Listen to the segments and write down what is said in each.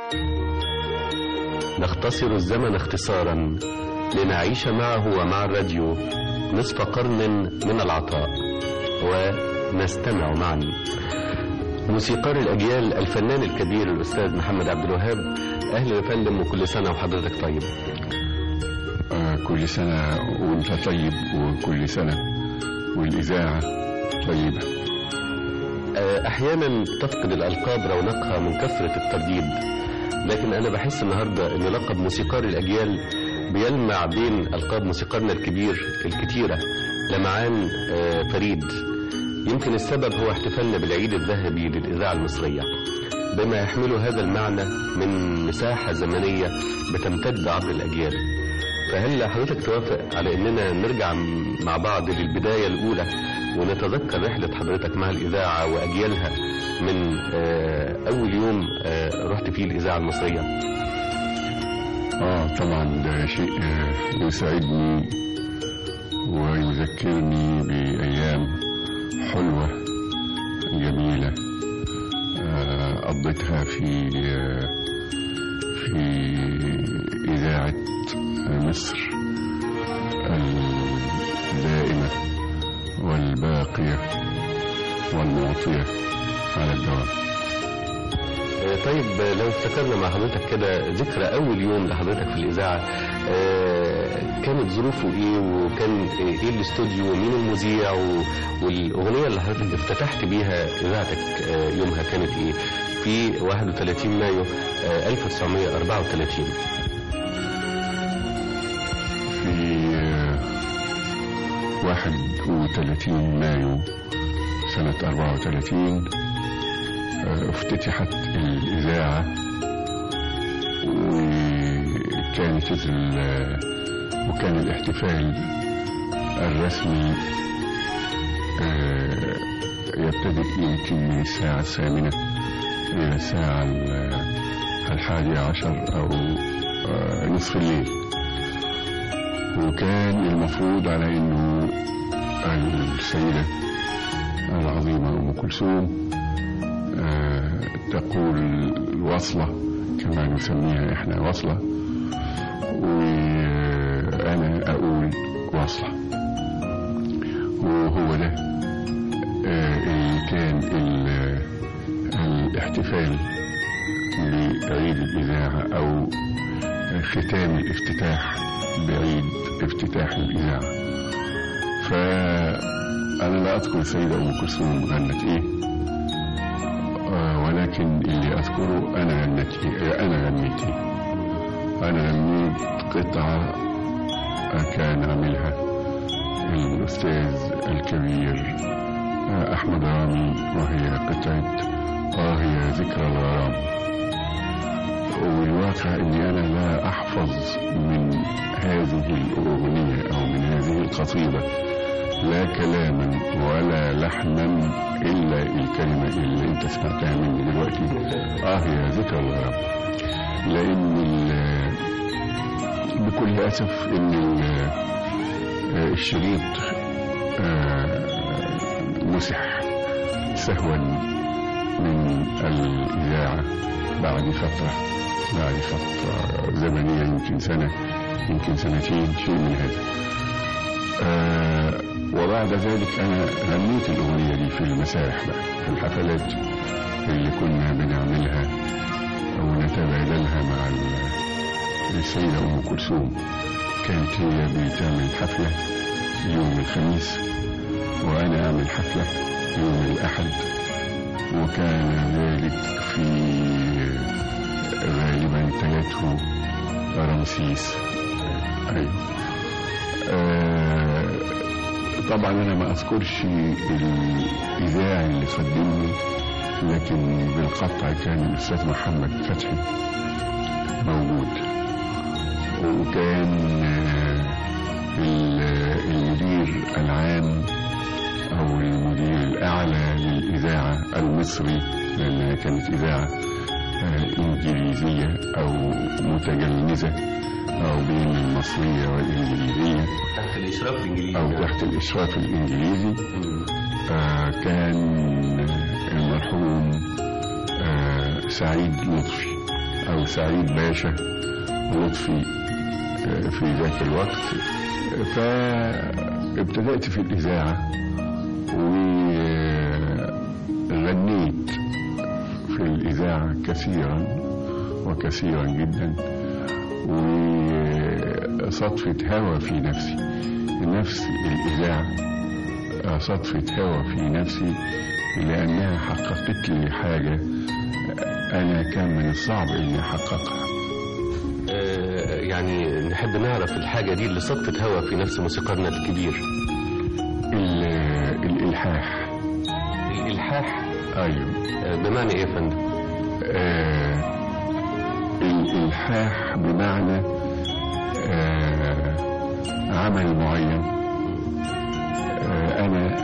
نختصر الزمن اختصارا لنعيش معه ومع الراديو نصف قرن من العطاء ونستمع معا موسيقار الأجيال الفنان الكبير الأستاذ محمد عبد الوهاب أهلا يا فندم وكل سنة وحضرتك طيب آه كل سنة وانت طيب وكل سنة والإذاعة طيبة آه أحيانا تفقد الألقاب رونقها من كثرة الترديد لكن أنا بحس النهاردة أن لقب موسيقار الأجيال بيلمع بين ألقاب موسيقارنا الكبير الكتيرة لمعان آه فريد يمكن السبب هو احتفالنا بالعيد الذهبي للإذاعة المصرية بما يحمله هذا المعنى من مساحة زمنية بتمتد عبر الأجيال فهل حضرتك توافق على أننا نرجع مع بعض للبداية الأولى ونتذكر رحلة حضرتك مع الإذاعة وأجيالها من أول يوم رحت فيه الإذاعة المصرية آه طبعا ده شيء يسعدني ويذكرني بأيام حلوة جميلة قضيتها في في إذاعة مصر الدائمة والباقية والمعطية على الدوام طيب لو افتكرنا مع حضرتك كده ذكرى أول يوم لحضرتك في الإذاعة كانت ظروفه إيه وكان إيه الاستوديو ومين المذيع والأغنية اللي حضرتك افتتحت بيها إذاعتك يومها كانت إيه في 31 مايو 1934 في 31 مايو سنة 34 افتتحت الإذاعة وكانت وكان الاحتفال الرسمي يبتدئ يمكن من الساعة الثامنة إلى الساعة الحادية عشر أو نصف الليل وكان المفروض على أنه السيدة العظيمة أم كلثوم تقول الوصلة كما نسميها إحنا وصلة وأنا أقول وصلة وهو ده اللي كان الاحتفال بعيد الإذاعة أو ختام الافتتاح بعيد افتتاح الإذاعة فأنا لا أذكر السيدة أم كلثوم غنت إيه ولكن اللي أذكره أنا غنيتي أنا غنيتي أنا غنيت قطعة كان عاملها الأستاذ الكبير أحمد رامي وهي قطعة آه يا ذكرى الغرام والواقع أني أنا لا أحفظ من هذه الأغنية أو من هذه القصيدة لا كلاما ولا لحنا إلا الكلمة اللي أنت سمعتها مني دلوقتي آه يا ذكرى الغرام لأن بكل أسف إن الشريط مسح سهوا من الإذاعة بعد فترة بعد فترة زمنية يمكن سنة يمكن سنتين شيء من هذا آه وبعد ذلك أنا غنيت الأغنية دي في المسارح بقى في الحفلات اللي كنا بنعملها ونتبادلها مع السيدة أم كلثوم كانت هي بتعمل حفلة يوم الخميس وأنا أعمل حفلة يوم الأحد وكان ذلك في غالبا تلته رمسيس أيوه آه طبعا أنا ما أذكرش الإذاعي اللي قدمني لكن بالقطع كان الأستاذ محمد فتحي موجود وكان المدير العام أو المدير الأعلى للإذاعة المصري لأنها كانت إذاعة إنجليزية أو متجمزة أو بين المصرية والإنجليزية تحت الإشراف الإنجليزي أو تحت الإشراف الإنجليزي آه كان المرحوم آه سعيد لطفي أو سعيد باشا لطفي آه، في ذاك الوقت فابتدأت في الإذاعة وغنيت في الإذاعة كثيرا وكثيرا جدا وصدفة هوى في نفسي نفس الإذاعة آه، صدفة هوى في نفسي لأنها حققت لي حاجة أنا كان من الصعب إني أحققها آه، يعني نحب نعرف الحاجة دي اللي سقطت هوا في نفس موسيقارنا الكبير ال- الإلحاح الإلحاح أيوه آه، بمعنى إيه يا فندم؟ آه الإلحاح بمعنى آه عمل معين آه أنا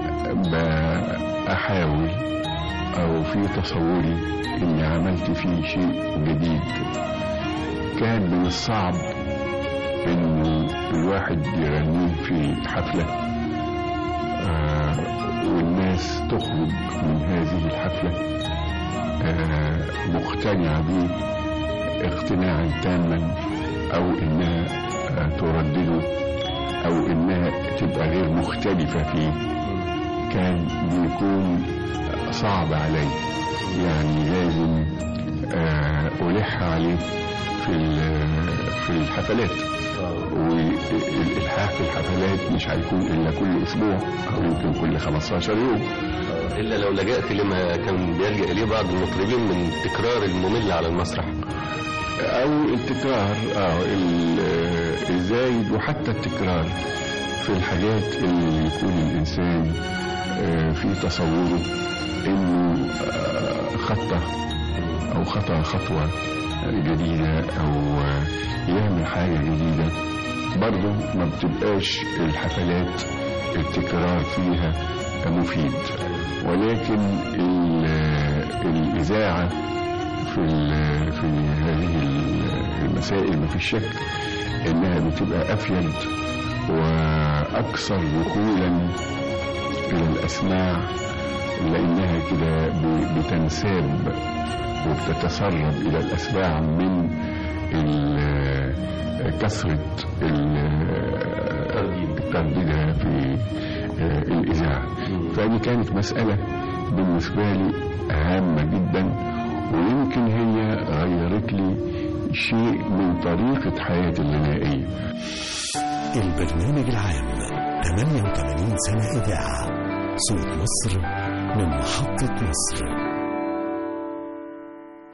بحاول أو في تصوري إني عملت فيه شيء جديد كان من الصعب إنه الواحد يغنيه في حفلة آه والناس تخرج من هذه الحفلة آه، مقتنعة به اقتناعا تاما او انها آه، تردده او انها تبقى غير مختلفة فيه كان بيكون صعب علي يعني لازم آه، ألح عليه في ال- في الحفلات والإلحاح في الحفلات مش هيكون إلا كل أسبوع أو يمكن كل 15 يوم إلا لو لجأت لما كان بيلجأ إليه بعض المطربين من تكرار الممل على المسرح او التكرار اه ال- آه، الزايد وحتى التكرار في الحاجات اللي يكون الانسان آه، في تصوره انه آه، خطه او خطا خطوه جديده او آه، يعمل حاجه جديده برضه ما بتبقاش الحفلات التكرار فيها مفيد ولكن ال- آه، الاذاعه في ال- في هذه المسائل ما فيش شك انها بتبقى افيد واكثر دخولا الى الاسماع لانها كده ب- بتنساب وبتتسرب الى الاسماع من ال- كثره ال- ترديدها في الاذاعه فدي كانت مساله بالنسبه لي هامه جدا ويمكن هي غيرت لي شيء من طريقة حياتي الغنائية البرنامج العام 88 سنة إذاعة صوت مصر من محطة مصر